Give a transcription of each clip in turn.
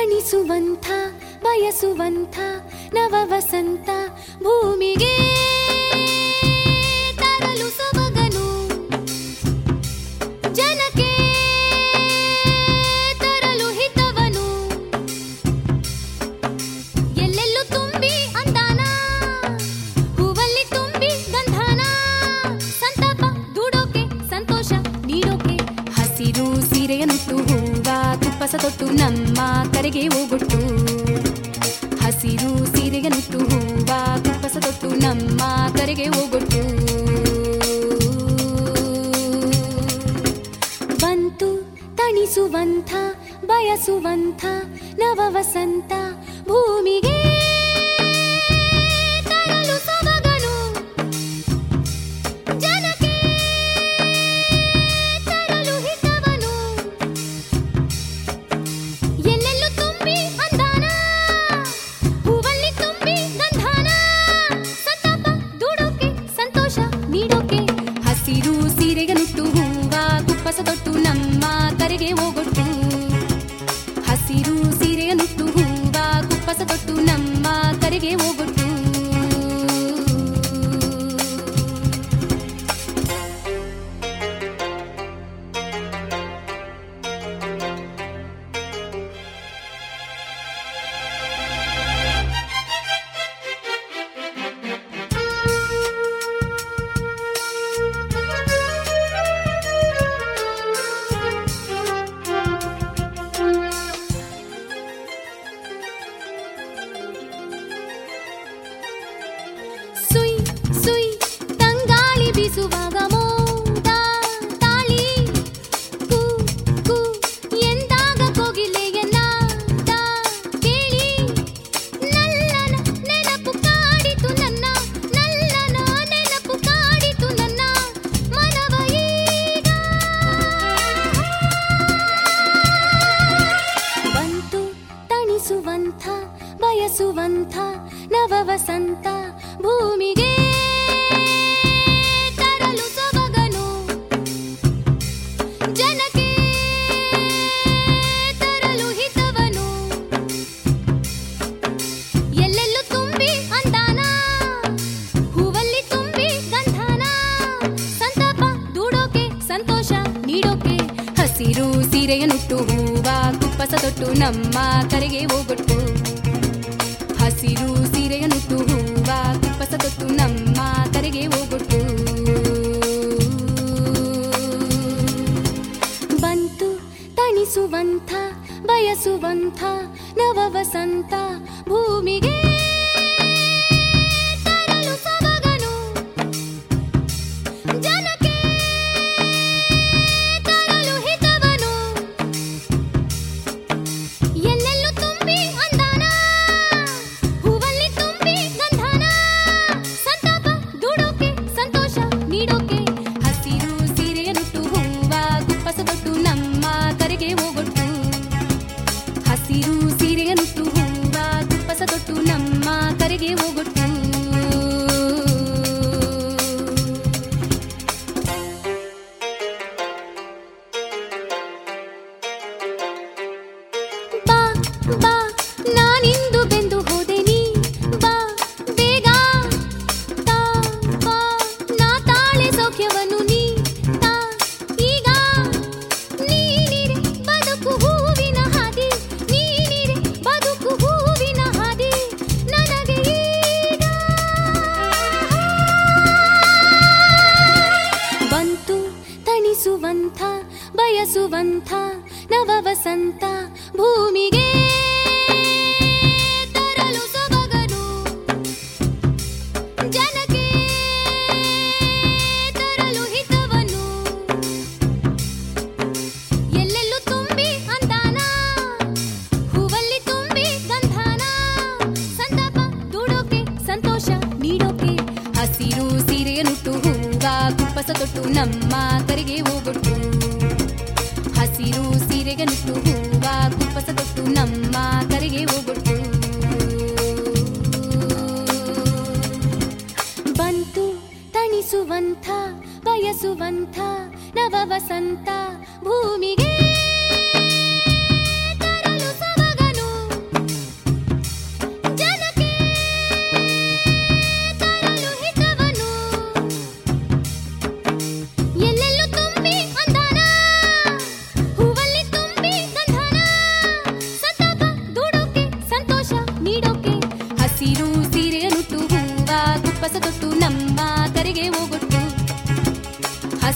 ತಣಿಸುವಂಥ ಬಯಸುವಂಥ ನವ ವಸಂತ ಭೂಮಿಗೆ ತರಲು ಸೊಬಗನು ಜನಕ್ಕೆ ತರಲು ಹಿತವನು ಎಲ್ಲೆಲ್ಲೂ ತುಂಬಿ ಅಂದಾನ ಹೂವಲ್ಲಿ ತುಂಬಿ ಗಂಧಾನ ಸಂತಾಪ ದೂಡೋಕೆ ಸಂತೋಷ ನೀಡೋಕೆ ಹಸಿರು ಸೀರೆಯನ್ನುಟ್ಟು ಹೂವ ತುಪ್ಪಸ ತೊಟ್ಟು ನಮ್ಮ ಕರೆಗೆ ಹೋಗೊಟ್ಟು ಹಸಿರು ಸೀರೆಯನ್ನುಟ್ಟು ಹೂವ ತುಪ್ಪಸ ತೊಟ್ಟು ನಮ್ಮ ಕರೆಗೆ ಹೋಗೊಟ್ಟು ಬಂತು ತಣಿಸುವಂಥ ಬಯಸುವಂಥ ನವ ವಸಂತ ಭೂಮಿಗೆ ತರಲು ಸೊಬಗನು ಜನಕ್ಕೆ ತರಲು ಹಿತವನು ಎಲ್ಲೆಲ್ಲೂ ತುಂಬಿ ಅಂದಾನ ಹೂವಲ್ಲಿ ತುಂಬಿ ಗಂಧಾನ ಸಂತಾಪ ದೂಡೋಕೆ ಸಂತೋಷ ನೀಡೋಕೆ ಹಸಿರು ಸೀರೆಗನುಟ್ಟು ಹೂವ ಕುಪ್ಪಸ ತೊಟ್ಟು ನಮ್ಮ ಕರೆಗೆ ಹೋಗೊಟ್ಟು ಹಸಿರು ಸೀರೆಯನ್ನುಟ್ಟು ಹೂವ ಕುಪ್ಪಸ ತೊಟ್ಟು ನಮ್ಮ ಕರೆಗೆ ಹೋಗೊಟ್ಟು ಸುಯ್ ಸುಯ್ ತಂಗಾಳಿ ಬೀಸುವಾಗ ಮೋದ ತಾಳಿ ಕು ಕು ಎಂದಾಗ ಕೋಗಿಲೆಯ ನಾದ ಕೇಳಿ ನಲ್ಲನ ನೆನಪು ಕಾಡಿತು ನನ್ನ ನಲ್ಲನ ನೆನಪು ಕಾಡಿತು ನನ್ನ ಮನವ ಈಗ ಬಂತು ತಣಿಸುವಂಥ ಬಯಸುವಂಥ ನವ ವಸಂತ ಭೂಮಿಗೆ ತರಲು ಸೊಬಗನು ಜನಕ್ಕೆ ತರಲು ಹಿತವನು ಎಲ್ಲೆಲ್ಲೂ ತುಂಬಿ ಅಂದಾನ ಹೂವಲ್ಲಿ ತುಂಬಿ ಗಂಧಾನ ಸಂತಾಪ ದೂಡೋಕೆ ಸಂತೋಷ ನೀಡೋಕೆ ಹಸಿರು ಸೀರೆಯನ್ನುಟ್ಟು ಹೂವ ಕುಪ್ಪಸ ತೊಟ್ಟು ನಮ್ಮ ಕರೆಗೆ ಹೋಗೊಟ್ಟು ಹಸಿರು ಸೀರೆಯನ್ನುಟ್ಟು ಹೂವ ಕುಪ್ಪಸ ತೊಟ್ಟು ನಮ್ಮ ಕರೆಗೆ ಹೋಗೊಟ್ಟು ಬಂತು ತಣಿಸುವಂಥ ಬಯಸುವಂಥ ನವ ವಸಂತ ಭೂಮಿಗೆ ತರಲು ಸೊಬಗನು ಜನಕ್ಕೆ ತರಲು ಹಿತವನು ಎಲ್ಲೆಲ್ಲೂ ತುಂಬಿ ಅಂದಾನ ಹೂವಲ್ಲಿ ತುಂಬಿ ಗಂಧಾನ ಸಂತಾಪ ದೂಡೋಕೆ ಸಂತೋಷ ನೀಡೋಕೆ ಹಸಿರು ಸೀರೆಯನ್ನುಟ್ಟು ಹೂವ ಕುಪ್ಪಸ ತೊಟ್ಟು ನಮ್ಮ ಕರೆಗೆ ಹೋಗೊಟ್ಟು ಹಸಿರು ಸೀರೆಯನ್ನುಟ್ಟು ಹೂವ ಕುಪ್ಪಸ ತೊಟ್ಟು ನಮ್ಮ ಕರೆಗೆ ಹೋಗೊಟ್ಟು ಬಾ ಬಾ ನಾನಿಂದು ಬೆಂದು ಹೋದೆ ನೀ ಬಾ ಬೇಗ ತಾ ಬಾ ನಾ ತಾಳೆ ಸೌಖ್ಯವನ್ನು ನೀ ತಾ ಈಗ ನೀನಿರೆ ಬದುಕು ಹೂವಿನ ಹಾದಿ ನೀನಿರೆ ಬದುಕು ಹೂವಿನ ಹಾದಿ ನನಗೆ ಈಗ ಬಂತು ತಣಿಸುವಂಥ ಬಯಸುವಂಥ ನವ ವಸಂತ ಭೂಮಿಗೆ ತರಲು ಸೊಬಗನು ಜನಕ್ಕೆ ತರಲು ಹಿತವನು ಎಲ್ಲೆಲ್ಲೂ ತುಂಬಿ ಅಂದಾನ ಹೂವಲ್ಲಿ ತುಂಬಿ ಗಂಧಾನ ಸಂತಾಪ ದೂಡೋಕೆ ಸಂತೋಷ ನೀಡೋಕೆ ಹಸಿರು ಸೀರೆಯನ್ನುಟ್ಟು ಹೂವ ಕುಪ್ಪಸ ತೊಟ್ಟು ನಮ್ಮ ಕರೆಗೆ ಹೋಗೊಟ್ಟು ಹಸಿರು ಸೀರೆಗನುಟ್ಟು ಹೂವ ಕುಪ್ಪಸ ತೊಟ್ಟು ನಮ್ಮ ಕರೆಗೆ ಹೋಗೊಟ್ಟು ಬಂತು ತಣಿಸುವಂಥ ಬಯಸುವಂಥ ನವ ವಸಂತ ಭೂಮಿಗೆ ತರಲು ಸೊಬಗನು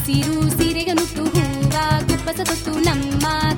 ಹಸಿರು ಸೀರೆಗ ನುಟ್ಟು ಹೂವ ಕುಪ್ಪಸ ತೊಟ್ಟು ನಮ್ಮ